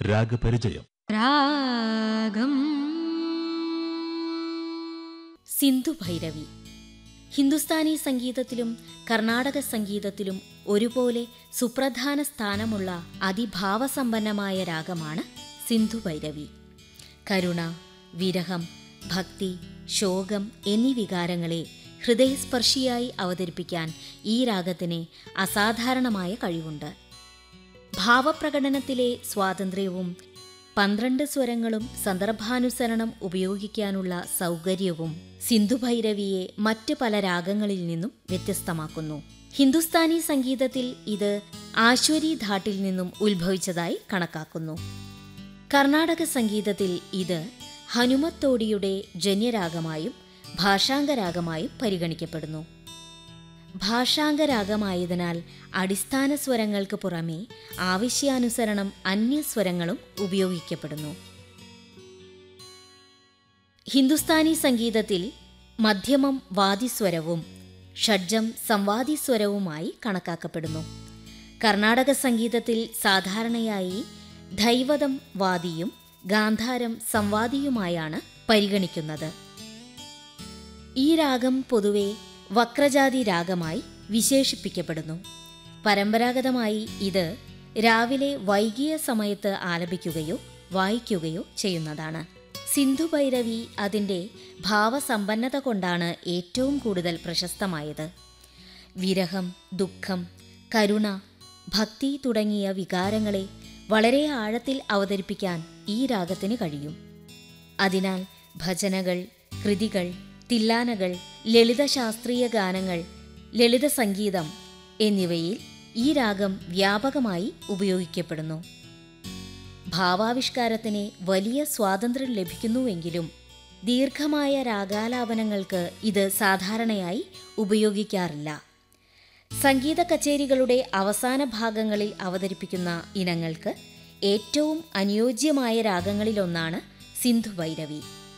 രാഗപരിചയം രാഗം സിന്ധു ഭൈരവി ഹിന്ദുസ്ഥാനി സംഗീതത്തിലും കർണാടക സംഗീതത്തിലും ഒരുപോലെ സുപ്രധാന സ്ഥാനമുള്ള അതിഭാവസമ്പന്നമായ രാഗമാണ് സിന്ധു ഭൈരവി കരുണ വിരഹം ഭക്തി ശോകം എന്നീ വികാരങ്ങളെ ഹൃദയസ്പർശിയായി അവതരിപ്പിക്കാൻ ഈ രാഗത്തിന് അസാധാരണമായ കഴിവുണ്ട് ഭാവപ്രകടനത്തിലെ സ്വാതന്ത്ര്യവും പന്ത്രണ്ട് സ്വരങ്ങളും സന്ദർഭാനുസരണം ഉപയോഗിക്കാനുള്ള സൗകര്യവും സിന്ധുഭൈരവിയെ മറ്റ് പല രാഗങ്ങളിൽ നിന്നും വ്യത്യസ്തമാക്കുന്നു ഹിന്ദുസ്ഥാനി സംഗീതത്തിൽ ഇത് ആശ്വരി ധാട്ടിൽ നിന്നും ഉത്ഭവിച്ചതായി കണക്കാക്കുന്നു കർണാടക സംഗീതത്തിൽ ഇത് ഹനുമത്തോടിയുടെ ജന്യരാഗമായും ഭാഷാംഗരാഗമായും പരിഗണിക്കപ്പെടുന്നു ഭാഷാംഗരാഗമായതിനാൽ അടിസ്ഥാന സ്വരങ്ങൾക്ക് പുറമെ ആവശ്യാനുസരണം അന്യസ്വരങ്ങളും ഉപയോഗിക്കപ്പെടുന്നു ഹിന്ദുസ്ഥാനി സംഗീതത്തിൽ മധ്യമം വാദിസ്വരവും ഷഡ്ജം സംവാദിസ്വരവുമായി കണക്കാക്കപ്പെടുന്നു കർണാടക സംഗീതത്തിൽ സാധാരണയായി ധൈവതം വാദിയും ഗാന്ധാരം സംവാദിയുമായാണ് പരിഗണിക്കുന്നത് ഈ രാഗം പൊതുവെ വക്രജാതി രാഗമായി വിശേഷിപ്പിക്കപ്പെടുന്നു പരമ്പരാഗതമായി ഇത് രാവിലെ വൈകിയ സമയത്ത് ആലപിക്കുകയോ വായിക്കുകയോ ചെയ്യുന്നതാണ് സിന്ധു ഭൈരവി അതിൻ്റെ ഭാവസമ്പന്നത കൊണ്ടാണ് ഏറ്റവും കൂടുതൽ പ്രശസ്തമായത് വിരഹം ദുഃഖം കരുണ ഭക്തി തുടങ്ങിയ വികാരങ്ങളെ വളരെ ആഴത്തിൽ അവതരിപ്പിക്കാൻ ഈ രാഗത്തിന് കഴിയും അതിനാൽ ഭജനകൾ കൃതികൾ തില്ലാനകൾ ലളിത ശാസ്ത്രീയ ഗാനങ്ങൾ ലളിത സംഗീതം എന്നിവയിൽ ഈ രാഗം വ്യാപകമായി ഉപയോഗിക്കപ്പെടുന്നു ഭാവാവിഷ്കാരത്തിന് വലിയ സ്വാതന്ത്ര്യം ലഭിക്കുന്നുവെങ്കിലും ദീർഘമായ രാഗാലാപനങ്ങൾക്ക് ഇത് സാധാരണയായി ഉപയോഗിക്കാറില്ല സംഗീത കച്ചേരികളുടെ അവസാന ഭാഗങ്ങളിൽ അവതരിപ്പിക്കുന്ന ഇനങ്ങൾക്ക് ഏറ്റവും അനുയോജ്യമായ രാഗങ്ങളിലൊന്നാണ് സിന്ധു ഭൈരവി